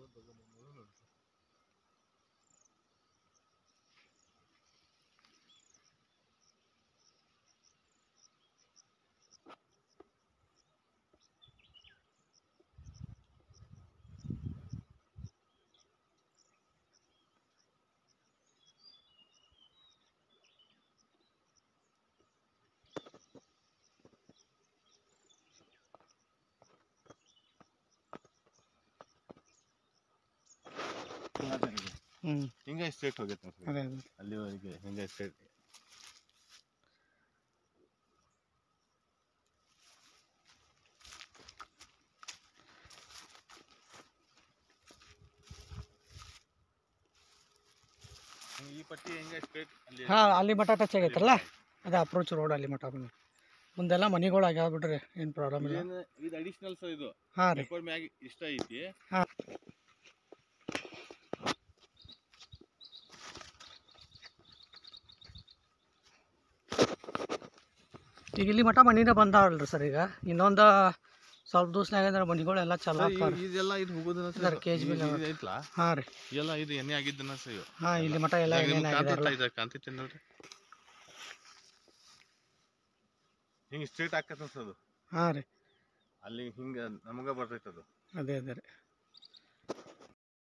ಹ್ಞೂ ಹಿಂಗೆ ಸ್ಟ್ರೇಟ್ ಹೋಗೈತೆ ನೋಡಿ ಅದೇ ಅದೇ ಅಲ್ಲಿವರೆಗೆ ಹಿಂಗೆ ಸ್ಟ್ರೇಟ್ ಈ ಪಟ್ಟಿ ಹೆಂಗೆ ಸ್ಟ್ರೇಟ್ ಅಲ್ಲಿ ಹಾಂ ಅಲ್ಲಿ ಮಠ ಟಚ್ ಆಗೈತಲ್ಲ ಅದೇ ಅಪ್ರೋಚ್ ರೋಡ್ ಅಲ್ಲಿ ಮಠ ಬಂದು ಮುಂದೆಲ್ಲ ಮನೆಗಳು ಆಗ್ಯಾವ ಬಿಡ್ರಿ ಏನು ಪ್ರಾಬ್ಲಮ್ ಇಲ್ಲ ಇದೇನು- ಇದು ಅಡಿಷನಲ್ ಸರ್ ಇದು ಹಾಂ ರೀ ರೆಕಾರ್ಡ್ ಮ್ಯಾಗ ಇಷ್ಟ ಐತಿ ಹಾಂ ಈಗ ಇಲ್ಲಿ ಮಠ ಮನಿನ ಬಂದಾವಲ್ರಿ ಸರ್ ಈಗ ಇನ್ನೊಂದು ಸ್ವಲ್ಪ ದಿವ್ಸನಾಗ ಅಂದ್ರೆ ಮನಿಗಳೆಲ್ಲ ಚಲೋ ಸರ್, ಆಗ್ತಾವ ಈ- ಇದೆಲ್ಲ ಇದು ಹೋಗೋದನ್ನ ಸರ್, KGB ನ ಇದು ಐತ್ಲಾ ಹಾಂ ರೀ ಇದೆಲ್ಲ ಇದು ಎಣ್ಣೆ ಆಗಿದ್ದನ್ನ ಸರ್ ಇವು. ಹಾಂ ಇಲ್ಲಿ ಮಠ ಎಲ್ಲ ಇವಾಗ ನಿಮ್ಗೆ ಏನೇನಾಗಿದಾರಲ್ಲ ಕಾಂತೈತ್ಲಾ ಇದು ಕಾಂತೈತಿ ನೋಡ್ರಿ ಹಿಂಗೆ ಸ್ಟ್ರೇಟ್ ಆಕತ್ತ ಸರ್ ಅದು ಹಾಂ ರೀ ಅಲ್ಲಿ ಹಿಂಗೆ ನಮಗ ಬರ್ತೈತೆ ಅದು ಅದೇ ಅದೇ ರೀ